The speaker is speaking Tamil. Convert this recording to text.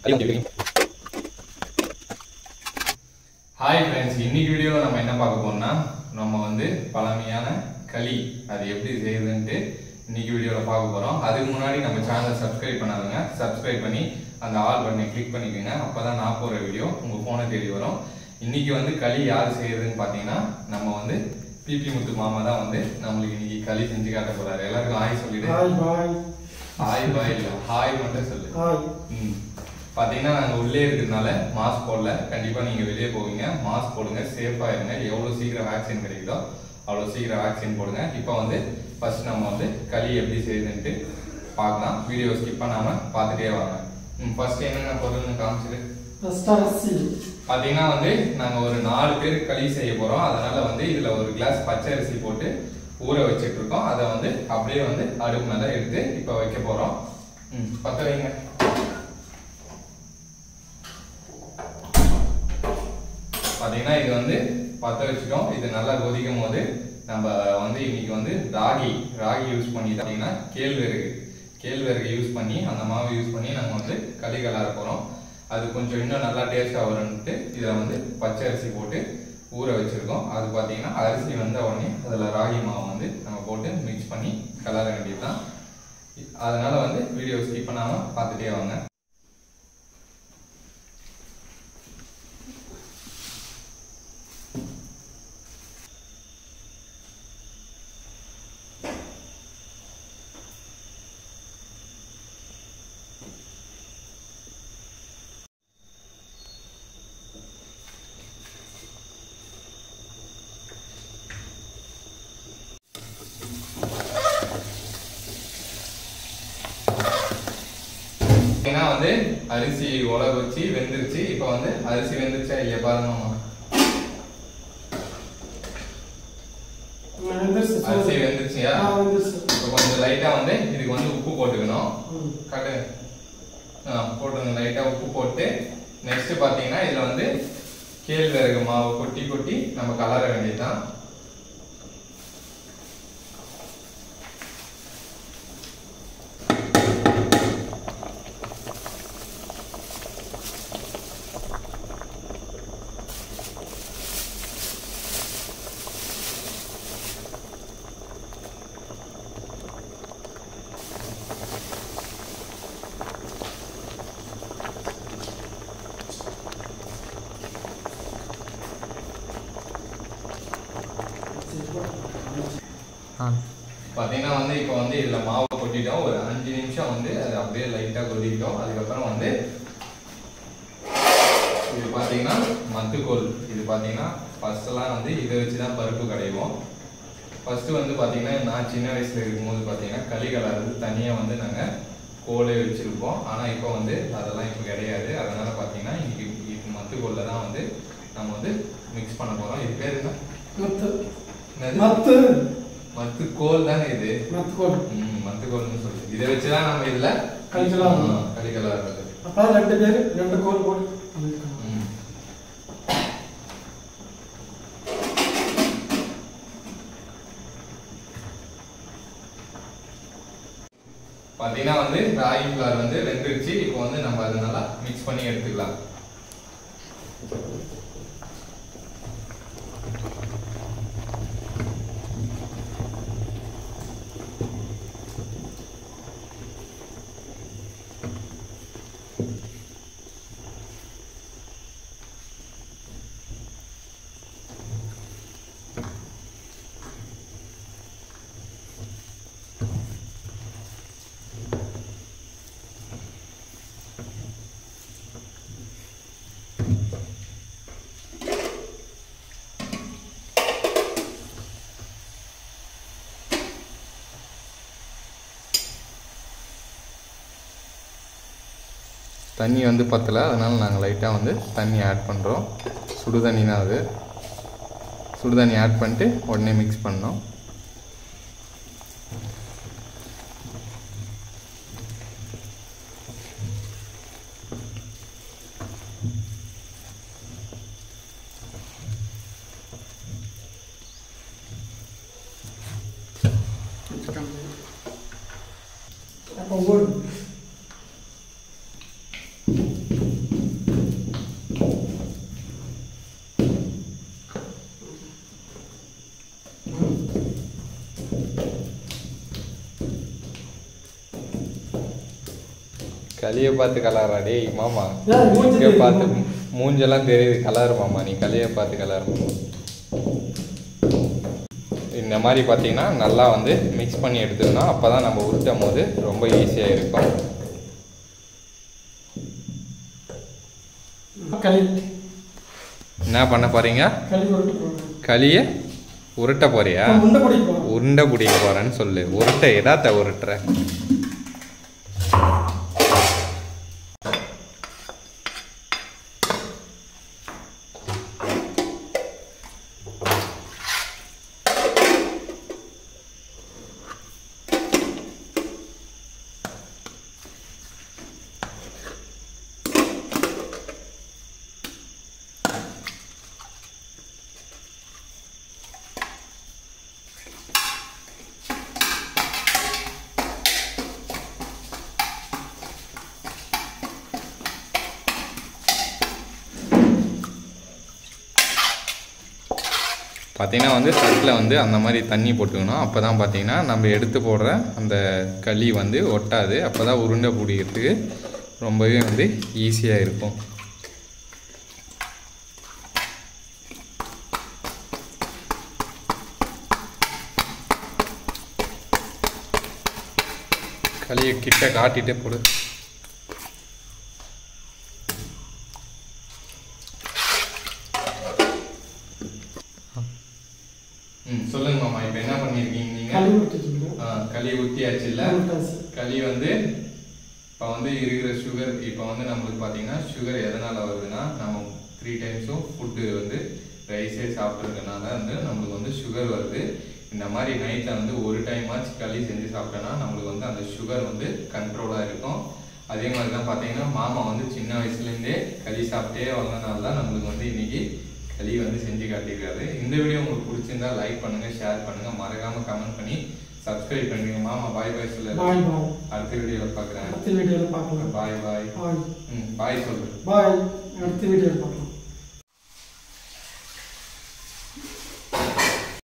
ஹாய் ஃப்ரெண்ட்ஸ் இன்னைக்கு வீடியோவில் நம்ம என்ன பார்க்க போறோம்னா நம்ம வந்து பழமையான களி அது எப்படி செய்யுதுன்ட்டு இன்னைக்கு வீடியோவில் பார்க்க போகிறோம் அதுக்கு முன்னாடி நம்ம சேனலை சப்ஸ்கிரைப் பண்ணாதுங்க சப்ஸ்கிரைப் பண்ணி அந்த ஆல் பட்டனை கிளிக் பண்ணிக்கோங்க அப்போ தான் நான் போகிற வீடியோ உங்கள் ஃபோனை தேடி வரும் இன்னைக்கு வந்து களி யார் செய்யறதுன்னு பார்த்தீங்கன்னா நம்ம வந்து பிபி முத்து மாமா தான் வந்து நம்மளுக்கு இன்னைக்கு களி செஞ்சு காட்ட போறாரு எல்லாருக்கும் ஹாய் சொல்லிடு ஹாய் பாய் ஹாய் பாய் இல்லை ஹாய் மட்டும் சொல்லு ஹாய் ம். பாத்தீங்கன்னா நாங்க உள்ளே இருக்கிறதுனால மாஸ்க் போடல கண்டிப்பா நீங்க வெளியே போவீங்க மாஸ்க் போடுங்க சேஃபா இருங்க எவ்வளவு சீக்கிரம் வேக்சின் கிடைக்குதோ அவ்வளவு சீக்கிரம் வேக்சின் போடுங்க இப்போ வந்து ஃபர்ஸ்ட் நம்ம வந்து களி எப்படி செய்யுதுன்ட்டு பார்க்கலாம் வீடியோ ஸ்கிப் பண்ணாம பார்த்துட்டே வாங்க ஃபர்ஸ்ட் என்னென்ன பொருள்னு காமிச்சிட்டு ஃபர்ஸ்ட் அரிசி பாத்தீங்கன்னா வந்து நாங்க ஒரு நாலு பேர் களி செய்ய போறோம் அதனால வந்து இதுல ஒரு கிளாஸ் பச்சை அரிசி போட்டு ஊற வச்சிட்டு இருக்கோம் அதை வந்து அப்படியே வந்து அடுப்பு மேல எடுத்து இப்ப வைக்க போறோம் ம், பத்த வைங்க பாத்தீங்கன்னா இது வந்து பத்த வச்சுட்டோம் இது நல்லா கொதிக்கும் போது நம்ம வந்து இன்னைக்கு வந்து ராகி ராகி யூஸ் பண்ணி பாத்தீங்கன்னா கேழ்வரகு கேழ்வரகு யூஸ் பண்ணி அந்த மாவு யூஸ் பண்ணி நம்ம வந்து களி கலர போறோம் அது கொஞ்சம் இன்னும் நல்லா டேஸ்டா வரும்னுட்டு இதுல வந்து பச்சை அரிசி போட்டு ஊற வச்சிருக்கோம் அது பாத்தீங்கன்னா அரிசி வந்த உடனே அதுல ராகி மாவு வந்து நம்ம போட்டு மிக்ஸ் பண்ணி கலர வேண்டியதுதான் அதனால வந்து வீடியோ ஸ்கிப் பண்ணாம பார்த்துட்டே வாங்க ஏன்னா வந்து அரிசி உலக வச்சு வெந்துருச்சு இப்போ வந்து அரிசி வெந்துருச்சா இல்லையா பாருங்கம்மா வெந்துருச்சு அரிசி வெந்துருச்சியா ஆ வெந்துருச்சு இப்போ கொஞ்சம் லைட்டா வந்து இதுக்கு வந்து உப்பு போட்டுக்கணும் ம். கட்டு ஆ போட்டுருங்க லைட்டா உப்பு போட்டு நெக்ஸ்ட் பாத்தீங்கன்னா இதுல வந்து கேழ்வரகு மாவு கொட்டி கொட்டி நம்ம கலர வேண்டியதுதான் பாத்தீங்கன்னா வந்து இப்போ வந்து இதுல மாவு கொட்டிட்டோம் ஒரு அஞ்சு நிமிஷம் வந்து அது அப்படியே லைட்டா கொதிக்கிட்டோம் அதுக்கப்புறம் வந்து இது பாத்தீங்கன்னா மத்துக்கோல் இது பாத்தீங்கன்னா ஃபர்ஸ்ட் எல்லாம் வந்து இதை வச்சு தான் பருப்பு கடைவோம் ஃபர்ஸ்ட் வந்து பாத்தீங்கன்னா நான் சின்ன வயசுல இருக்கும்போது பாத்தீங்கன்னா களி கலர்றது தனியா வந்து நாங்க கோலே வச்சிருப்போம் ஆனா இப்போ வந்து அதெல்லாம் இப்போ கிடையாது அதனால பாத்தீங்கன்னா இன்னைக்கு இது மத்துக்கோல்ல தான் வந்து நம்ம வந்து மிக்ஸ் பண்ண போறோம் இது பேர் என்ன மத்து என்னது? மத்து மத்துக்கோல் தானே இது மத்துக்கோல் ம், மத்துக்கோல்னு சொல்லி இதை வச்சுதான் நம்ம இதுல கழிக்கலாம். ஆ, கழிக்கலாம் இருக்குது. அப்ப ரெண்டு பேர் ரெண்டு கோல் போட்டு பண்ணிருக்காங்க. ம். பாத்தீங்கன்னா வந்து ராகி ஃபிளார் வந்து வெந்துருச்சு இப்போ வந்து நம்ம அதை நல்லா மிக்ஸ் பண்ணி எடுத்துக்கலாம் தண்ணி வந்து பத்தலை அதனால் நாங்கள் லைட்டாக வந்து தண்ணி ஆட் பண்ணுறோம் சுடு தண்ணி தான் அது சுடு தண்ணி ஆட் பண்ணிட்டு உடனே மிக்ஸ் பண்ணோம் அப்போ ஓடு களியை பார்த்து கலரா டேய் மாமா ஏன் மூஞ்சி இங்க தெரியுது பார்த்து மாமா? மூஞ்செல்லாம் தெரியுது கலர் மாமா நீ களியை பார்த்து கலர் மாமா இந்த மாதிரி பார்த்தீங்கன்னா நல்லா வந்து மிக்ஸ் பண்ணி எடுத்துக்கணும் அப்போ தான் நம்ம உருட்டும் போது ரொம்ப ஈஸியாக இருக்கும் களி என்ன பண்ண போறீங்க களி உருட்டு போடுறேன் களியை உருட்ட போறியா நான் உண்டை பிடிக்க போறேன் உருண்டை பிடிக்க போறேன்னு சொல்லு உருட்டை எதாத்த உருட்டுற பார்த்தீங்கன்னா வந்து தட்டில் வந்து அந்த மாதிரி தண்ணி போட்டுக்கணும் அப்போ தான் பார்த்தீங்கன்னா நம்ம எடுத்து போடுற அந்த களி வந்து ஒட்டாது அப்போ தான் உருண்டை பிடிக்கிறதுக்கு ரொம்பவே வந்து ஈஸியாக இருக்கும் களியை கிட்ட காட்டிட்டு போடு ம் சொல்லுங்க மாமா இப்போ என்ன பண்ணியிருக்கீங்க நீங்க களி உருட்டிட்டு ஆ, களி ஊற்றியாச்சு இல்லை உருட்டாச்சு களி வந்து இப்போ வந்து இருக்கிற சுகர் இப்போ வந்து நம்மளுக்கு பார்த்தீங்கன்னா சுகர் எதனால் வருதுன்னா நம்ம த்ரீ டைம்ஸும் ஃபுட்டு வந்து ரைஸே சாப்பிட்றதுனால வந்து நம்மளுக்கு வந்து சுகர் வருது இந்த மாதிரி நைட்டில் வந்து ஒரு டைம் ஆச்சு களி செஞ்சு சாப்பிட்டோன்னா நம்மளுக்கு வந்து அந்த சுகர் வந்து கண்ட்ரோலாக இருக்கும் அதே மாதிரி தான் பார்த்தீங்கன்னா மாமா வந்து சின்ன வயசுலேருந்தே களி சாப்பிட்டே வந்தனால தான் நம்மளுக்கு வந்து இன்னைக்கு களி வந்து செஞ்சு காட்டியிருக்காரு இந்த வீடியோ உங்களுக்கு பிடிச்சிருந்தா லைக் பண்ணுங்க ஷேர் பண்ணுங்க மறக்காம கமெண்ட் பண்ணி சப்ஸ்கிரைப் பண்ணுங்க மாமா பாய் பாய் சொல்ல பாய் பாய் அடுத்த வீடியோவில் பார்க்குறேன் அடுத்த வீடியோவில் பார்க்கலாம் பாய் பாய் பாய் ம் பாய் சொல்கிறேன் பாய் அடுத்த வீடியோவில் பார்க்கலாம்